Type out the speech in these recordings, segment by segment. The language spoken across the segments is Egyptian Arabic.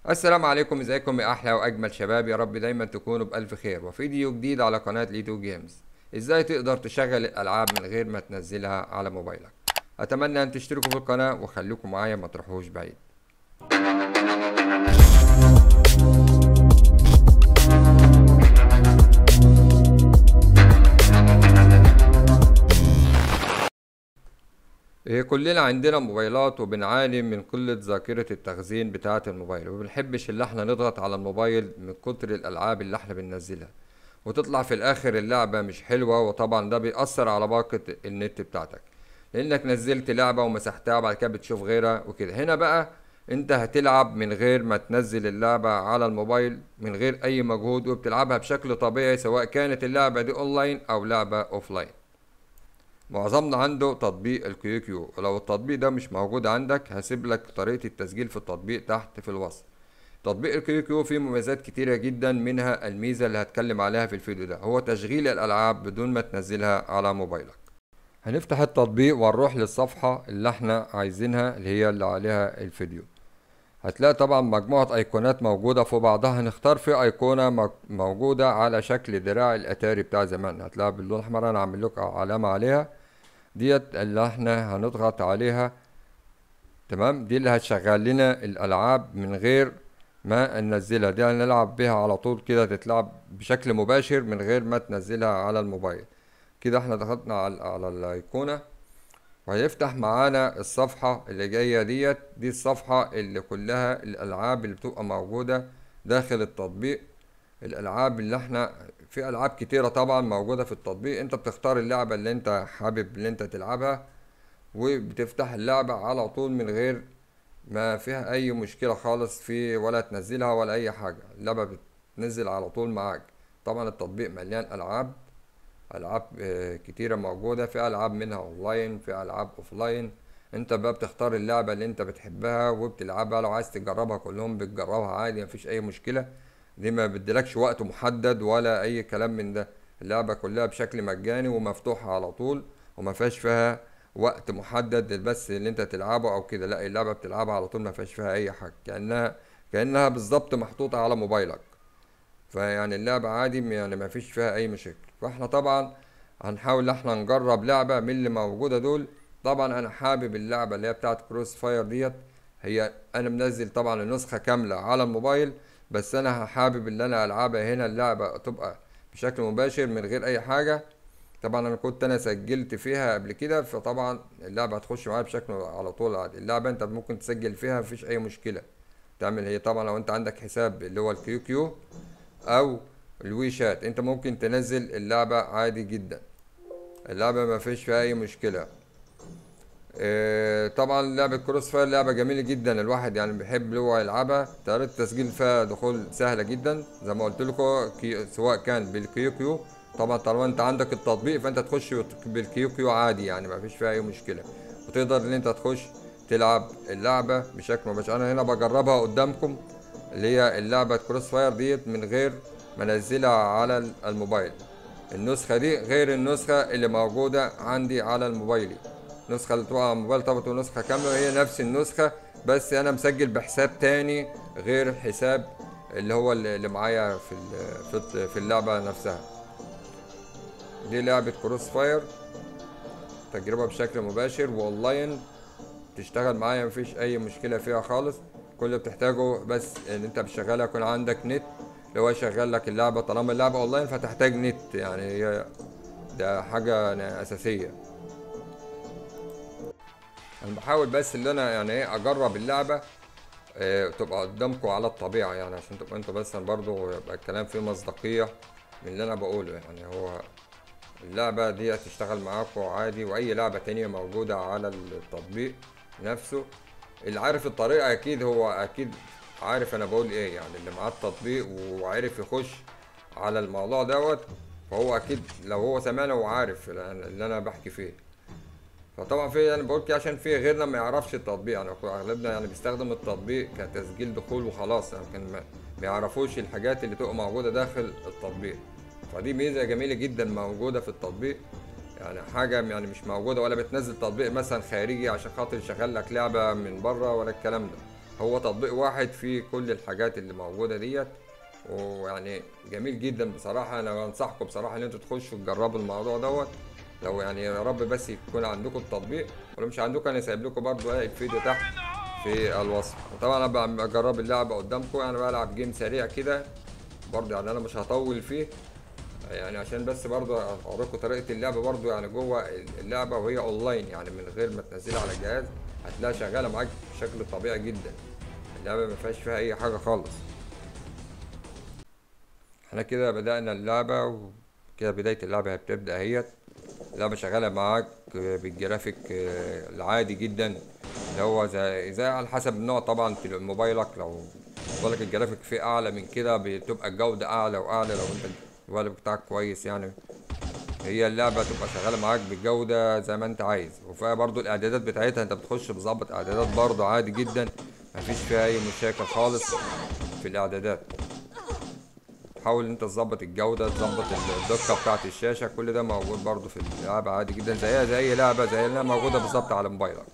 السلام عليكم ازيكم يا احلى واجمل شباب يا رب دايما تكونوا بالف خير وفيديو جديد على قناه ليدو جيمز ازاي تقدر تشغل الالعاب من غير ما تنزلها على موبايلك اتمنى ان تشتركوا في القناه وخليكم معايا ما تروحوش بعيد إيه كلنا عندنا موبايلات وبنعاني من قلة ذاكرة التخزين بتاعة الموبايل ومبنحبش اللي احنا نضغط على الموبايل من كتر الألعاب اللي احنا بننزلها وتطلع في الآخر اللعبة مش حلوة وطبعا ده بيأثر على باقة النت بتاعتك لأنك نزلت لعبة ومسحتها وبعد كده بتشوف غيرها وكده هنا بقى انت هتلعب من غير ما تنزل اللعبة على الموبايل من غير أي مجهود وبتلعبها بشكل طبيعي سواء كانت اللعبة دي أونلاين أو لعبة أوفلاين معظمنا عنده تطبيق الكيو كيو ولو التطبيق ده مش موجود عندك هسيب لك طريقة التسجيل في التطبيق تحت في الوصف تطبيق الكيو كيو فيه مميزات كتيرة جدا منها الميزة اللي هتكلم عليها في الفيديو ده هو تشغيل الألعاب بدون ما تنزلها على موبايلك هنفتح التطبيق ونروح للصفحة اللي احنا عايزينها اللي هي اللي عليها الفيديو هتلاقي طبعا مجموعة ايقونات موجودة في بعضها هنختار في ايقونة موجودة على شكل دراع الاتاري بتاع زمان هتلاقيها باللون الاحمر انا عامل لكم علامة عليها ديت اللي احنا هنضغط عليها تمام دي اللي هتشغل لنا الالعاب من غير ما ننزلها دي هنلعب بيها على طول كده تتلعب بشكل مباشر من غير ما تنزلها على الموبايل كده احنا ضغطنا على, على الايقونه وهيفتح معانا الصفحة اللي جاية ديت دي الصفحة اللي كلها الألعاب اللي بتبقى موجودة داخل التطبيق الألعاب اللي احنا في ألعاب كتيرة طبعا موجودة في التطبيق انت بتختار اللعبة اللي انت حابب اللي انت تلعبها وبتفتح اللعبة على طول من غير ما فيها أي مشكلة خالص في ولا تنزلها ولا أي حاجة اللعبة بتنزل على طول معاك طبعا التطبيق مليان ألعاب العاب كتيرة موجودة في العاب منها اونلاين في العاب اوفلاين انت بقى بتختار اللعبة اللي انت بتحبها وبتلعبها لو عايز تجربها كلهم بتجربها عادي مفيش اي مشكلة دي ما بدلكش وقت محدد ولا اي كلام من ده اللعبة كلها بشكل مجاني ومفتوحة على طول وما فيهاش فيها وقت محدد بس اللي انت تلعبه او كده لا اللعبة بتلعبها على طول ما فيهاش فيها اي حاجة كأنها كأنها بالظبط محطوطة على موبايلك فيعني اللعبة عادي يعني ما فيش فيها اي مشاكل فاحنا طبعا هنحاول احنا نجرب لعبة من اللي موجودة دول طبعا انا حابب اللعبة اللي هي بتاعت كروس فاير ديت هي انا منزل طبعا النسخة كاملة على الموبايل بس انا حابب ان انا العبها هنا اللعبة تبقى بشكل مباشر من غير اي حاجة طبعا انا كنت انا سجلت فيها قبل كده فطبعا اللعبة هتخش معايا بشكل على طول عادي اللعبة انت ممكن تسجل فيها مفيش اي مشكلة تعمل هي طبعا لو انت عندك حساب اللي هو الكيو كيو او الوي شات انت ممكن تنزل اللعبة عادي جدا اللعبة ما فيش فيها اي مشكلة اه طبعا لعبة كروس فاير لعبة جميلة جدا الواحد يعني بيحب هو يلعبها طريقة التسجيل فيها دخول سهلة جدا زي ما قلت لكم سواء كان بالكيو كيو طبعا طالما انت عندك التطبيق فانت تخش بالكيو كيو عادي يعني ما فيش فيها اي مشكلة وتقدر ان انت تخش تلعب اللعبة بشكل مباشر انا هنا بجربها قدامكم اللي هي اللعبة كروس فاير ديت من غير منزلها على الموبايل النسخة دي غير النسخة اللي موجودة عندي على الموبايلي النسخة اللي تبقى على الموبايل طبعا نسخة كاملة هي نفس النسخة بس أنا مسجل بحساب تاني غير الحساب اللي هو اللي معايا في في اللعبة نفسها دي لعبة كروس فاير تجربة بشكل مباشر واونلاين تشتغل معايا مفيش أي مشكلة فيها خالص كل اللي بتحتاجه بس ان انت بتشغلها يكون عندك نت اللي هو يشغل لك اللعبه طالما اللعبه اونلاين فتحتاج نت يعني هي ده حاجه يعني اساسيه انا بحاول بس ان انا يعني ايه اجرب اللعبه اه تبقى قدامكم على الطبيعه يعني عشان تبقى انتوا بس برضو يبقى الكلام فيه مصداقيه من اللي انا بقوله يعني هو اللعبه دي هتشتغل معاكم عادي واي لعبه تانية موجوده على التطبيق نفسه اللي عارف الطريقه اكيد هو اكيد عارف انا بقول ايه يعني اللي معاه التطبيق وعارف يخش على الموضوع دوت فهو اكيد لو هو سمعنا هو عارف اللي انا بحكي فيه فطبعا في انا بقول كده عشان في غيرنا ما يعرفش التطبيق يعني اغلبنا يعني بيستخدم التطبيق كتسجيل دخول وخلاص لكن يعني ما يعرفوش الحاجات اللي تبقى موجوده داخل التطبيق فدي ميزه جميله جدا موجوده في التطبيق يعني حاجه يعني مش موجوده ولا بتنزل تطبيق مثلا خارجي عشان خاطر يشغل لك لعبه من بره ولا الكلام ده هو تطبيق واحد فيه كل الحاجات اللي موجودة ديت ويعني جميل جدا بصراحة أنا بنصحكم بصراحة إن أنتوا تخشوا تجربوا الموضوع دوت لو يعني يا رب بس يكون عندكم التطبيق ولو مش عندكم أنا سايب لكم برضو إيه الفيديو تحت في الوصف وطبعا أنا بجرب اللعبة قدامكم أنا بلعب جيم سريع كده برضو يعني أنا مش هطول فيه يعني عشان بس برضو اوريكم طريقة اللعبة برضو يعني جوه اللعبة وهي اونلاين يعني من غير ما تنزلها على الجهاز هتلاقيها شغالة معاك بشكل طبيعي جدا اللعبة ما فيهاش فيها اي حاجة خالص احنا كده بدأنا اللعبة وكده بداية اللعبة هي بتبدأ اهيت اللعبة شغالة معاك بالجرافيك العادي جدا اللي هو زي, زي على حسب النوع طبعا في موبايلك لو موبايلك الجرافيك فيه اعلى من كده بتبقى الجودة اعلى واعلى لو انت الوالد بتاعك كويس يعني هي اللعبة تبقى شغالة معاك بالجودة زي ما انت عايز وفيها برضو الاعدادات بتاعتها انت بتخش بظبط اعدادات برضو عادي جدا مفيش فيها اي مشاكل خالص في الاعدادات تحاول انت تظبط الجودة تظبط الدقة بتاعت الشاشة كل ده موجود برضو في اللعبة عادي جدا زيها زي اي لعبة زي اللي موجودة بالظبط على موبايلك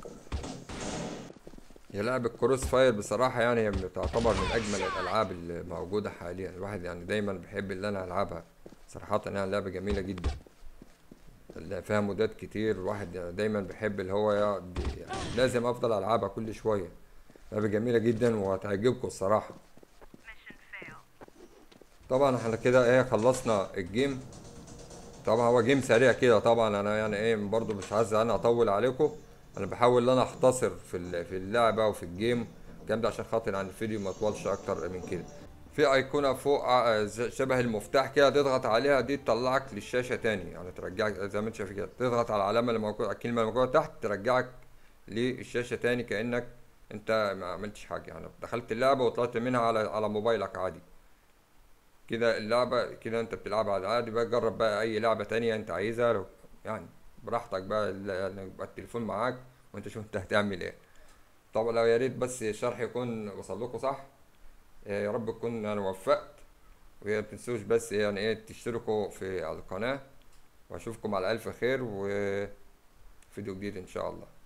هي لعبة كروس فاير بصراحة يعني هي تعتبر من أجمل الألعاب اللي موجودة حاليا الواحد يعني دايما بيحب اللي أنا ألعبها صراحة يعني لعبة جميلة جدا اللي فيها مودات كتير الواحد يعني دايما بيحب اللي هو يقعد يعني لازم أفضل ألعبها كل شوية لعبة جميلة جدا وهتعجبكم الصراحة طبعا احنا كده ايه خلصنا الجيم طبعا هو جيم سريع كده طبعا انا يعني ايه برضو مش عايز انا اطول عليكم انا بحاول ان انا اختصر في في اللعبه وفي الجيم الكلام ده عشان خاطر عن الفيديو ما يطولش اكتر من كده في ايقونه فوق شبه المفتاح كده تضغط عليها دي تطلعك للشاشه تاني يعني ترجعك زي ما انت شايف كده تضغط على العلامه اللي موجوده الكلمه اللي موجوده تحت ترجعك للشاشه تاني كانك انت ما عملتش حاجه يعني دخلت اللعبه وطلعت منها على على موبايلك عادي كده اللعبه كده انت بتلعبها عادي بقى جرب بقى اي لعبه تانية انت عايزها لو يعني براحتك بقى يعني يبقى التليفون معاك وانت شوف انت هتعمل ايه طبعا لو يا ريت بس الشرح يكون وصل لكم صح يا رب تكون انا وفقت وما تنسوش بس يعني ايه تشتركوا في القناه واشوفكم على الف خير وفيديو جديد ان شاء الله